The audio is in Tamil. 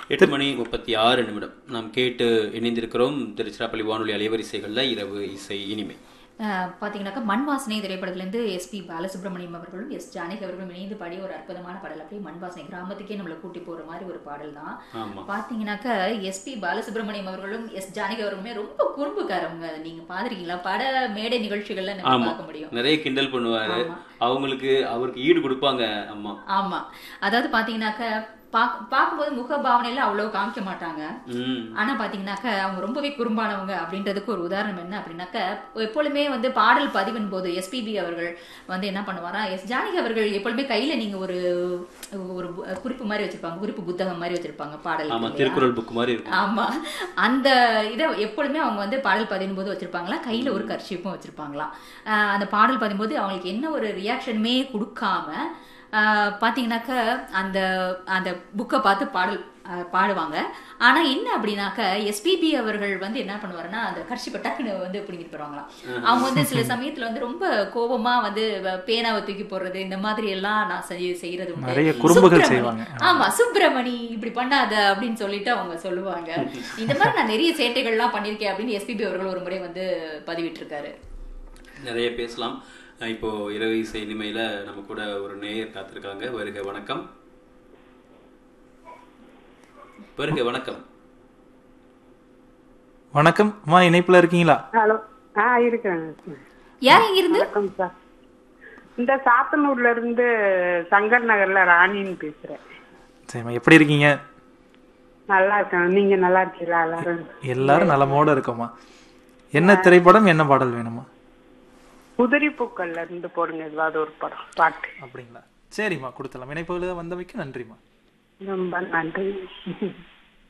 எட்டு மணி முப்பத்தி ஆறு நிமிடம் நாம் கேட்டு இணைந்திருக்கிறோம் திருச்சிராப்பள்ளி வானொலி அலைவரிசைகளில் இரவு இசை இனிமை அஹ் பாத்தீங்கன்னாக்கா மண் வாசனை திரைப்படத்திலேருந்து எஸ்பி பாலசுப்ரமணியம் அவர்களும் எஸ் ஜானகி அவர்களும் இணைந்து பாடிய ஒரு அற்புதமான பாடல் அப்படியே மண் வாசனை கிராமத்துக்கே நம்மளை கூட்டி போற மாதிரி ஒரு பாடல் தான் ஆமா பாத்தீங்கன்னாக்கா எஸ்பி பாலசுப்ரமணியம் அவர்களும் எஸ் ஜானகி அவர்களுமே ரொம்ப குறும்புக்காரவங்க அதை நீங்க பாத்திருக்கீங்களா பட மேடை நிகழ்ச்சிகள்ல நம்ம ஆமா பார்க்க முடியும் நிறைய கிண்டல் பண்ணுவாரு ஆமா. அவங்களுக்கு அவருக்கு ஈடு கொடுப்பாங்க அம்மா ஆமா அதாவது பாத்தீங்கன்னாக்கா பாக்- பார்க்கும்போது முக பாவனையில அவ்வளவு காமிக்க மாட்டாங்க ம் ஆனா பாத்தீங்கன்னாக்க அவங்க ரொம்பவே குறும்பானவங்க அப்படின்றதுக்கு ஒரு உதாரணம் என்ன அப்படின்னாக்க எப்பொழுதுமே வந்து பாடல் பதிவின் போது எஸ்பிபி அவர்கள் வந்து என்ன பண்ணுவாரா எஸ் ஜானகி அவர்கள் எப்பொழுதுமே கையில நீங்க ஒரு ஒரு பு- குறிப்பு மாதிரி வச்சிருப்பாங்க குறிப்பு புத்தகம் மாதிரி வச்சிருப்பாங்க பாடல் ஆமா திருக்குறள் புக் மாதிரி இருக்கும் ஆமா அந்த இதை எப்பொழுதுமே அவங்க வந்து பாடல் பதியும் போது வச்சிருப்பாங்களா கையில ஒரு கர்ஷிப்பும் வச்சிருப்பாங்களாம் ஆஹ் அந்த பாடல் பதியும் போது அவங்களுக்கு என்ன ஒரு ரியாக்ஷனுமே கொடுக்காம ஆஹ் பாத்தீங்கன்னாக்க அந்த அந்த புக்கை பார்த்து பாடல் ஆஹ் பாடுவாங்க ஆனா என்ன அப்படின்னாக்க எஸ்பிபி அவர்கள் வந்து என்ன பண்ணுவாருன்னா அந்த கர்ஷிப்பை டக்குன்னு வந்து பிடிங்கிட்டு போறாங்களாம் அவங்க வந்து சில சமயத்துல வந்து ரொம்ப கோபமா வந்து வ- பேனாவை தூக்கி போடுறது இந்த மாதிரி எல்லாம் நான் செய்ய- செய்யறது உண்டு. நிறைய குறும்புகள் சுப்பிரமணி. செய்வாங்க. ஆமா சுப்பிரமணி இப்படி பண்ணாத அப்படின்னு சொல்லிட்டு அவங்க சொல்லுவாங்க இந்த மாதிரி நான் நிறைய சேட்டைகள்லாம் பண்ணிருக்கேன் அப்படின்னு எஸ்பிபி அவர்கள் ஒரு முறை வந்து பதிவிட்டிருக்காரு நிறைய பேசலாம் அஹ் இப்போ இரவு இசை இனிமையில நம்ம கூட ஒரு நேயர் காத்திருக்காங்க வருக வணக்கம் வருக வணக்கம் வணக்கம் அம்மா இணைப்புல இருக்கீங்களா ஹலோ ஆ இருக்கேன் யார் இங்க இருந்து வணக்கம் சார் இந்த சாத்தனூர்ல இருந்து சங்கர் நகர்ல ராணின்னு பேசுறேன் சரிம்மா எப்படி இருக்கீங்க நல்லா இருக்கேன் நீங்க நல்லா இருக்கீங்களா எல்லாரும் எல்லாரும் நலமோட இருக்கோம்மா என்ன திரைப்படம் என்ன பாடல் வேணுமா குதிரை பூக்கள்ல இருந்து போடுங்க ஏதாவது ஒரு படம் பாட்டு அப்படிங்களா சரிம்மா கொடுத்தலாம் இணைப்புல வந்தமைக்கு நன்றிம்மா ரொம்ப நன்றி